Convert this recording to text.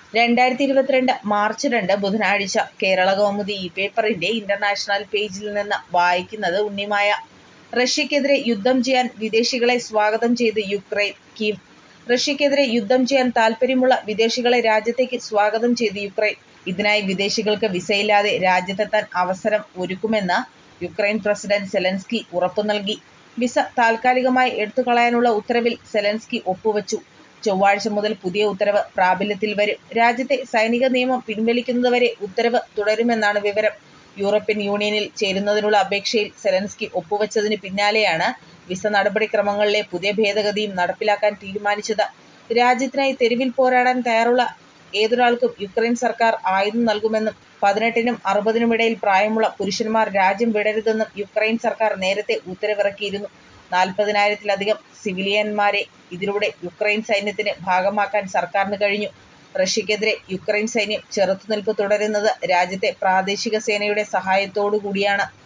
രണ്ടായിരത്തി ഇരുപത്തിരണ്ട് മാർച്ച് രണ്ട് ബുധനാഴ്ച കേരളകൗമുദി ഈ പേപ്പറിന്റെ ഇന്റർനാഷണൽ പേജിൽ നിന്ന് വായിക്കുന്നത് ഉണ്ണിമായ. റഷ്യക്കെതിരെ യുദ്ധം ചെയ്യാൻ വിദേശികളെ സ്വാഗതം ചെയ്ത് യുക്രൈൻ കീവ് റഷ്യക്കെതിരെ യുദ്ധം ചെയ്യാൻ താൽപര്യമുള്ള വിദേശികളെ രാജ്യത്തേക്ക് സ്വാഗതം ചെയ്ത് യുക്രൈൻ. ഇതിനായി വിദേശികൾക്ക് വിസയില്ലാതെ രാജ്യത്തെത്താൻ അവസരം ഒരുക്കുമെന്ന് യുക്രൈൻ പ്രസിഡന്റ് സെലൻസ്കി ഉറപ്പുനൽകി. വിസ താൽക്കാലികമായി എടുത്തുകളയാനുള്ള ഉത്തരവിൽ സെലൻസ്കി ഒപ്പുവച്ചു. ചൊവ്വാഴ്ച മുതൽ പുതിയ ഉത്തരവ് പ്രാബല്യത്തിൽ വരും. രാജ്യത്തെ സൈനിക നിയമം പിൻവലിക്കുന്നതുവരെ ഉത്തരവ് തുടരുമെന്നാണ് വിവരം. യൂറോപ്യൻ യൂണിയനിൽ ചേരുന്നതിനുള്ള അപേക്ഷയിൽ സെലൻസ്കി ഒപ്പുവച്ചതിന് പിന്നാലെയാണ് വിസ നടപടിക്രമങ്ങളിലെ പുതിയ ഭേദഗതിയും നടപ്പിലാക്കാൻ തീരുമാനിച്ചത്. രാജ്യത്തിനായി തെരുവിൽ പോരാടാൻ തയ്യാറുള്ള ഏതൊരാൾക്കും യുക്രൈൻ സർക്കാർ ആയുധം നൽകുമെന്നും പതിനെട്ടിനും അറുപതിനുമിടയിൽ പ്രായമുള്ള പുരുഷന്മാർ രാജ്യം വിടരുതെന്നും യുക്രൈൻ സർക്കാർ നേരത്തെ ഉത്തരവിറക്കിയിരുന്നു. നാൽപ്പതിനായിരത്തിലധികം സിവിലിയൻമാരെ ഇതിലൂടെ യുക്രൈൻ സൈന്യത്തിന്റെ ഭാഗമാക്കാൻ സർക്കാരിന് കഴിഞ്ഞു. റഷ്യക്കെതിരെ യുക്രൈൻ സൈന്യം ചെറുത്തുനിൽപ്പ് തുടരുന്നത് രാജ്യത്തെ പ്രാദേശിക സേനയുടെ സഹായത്തോടുകൂടിയാണ്.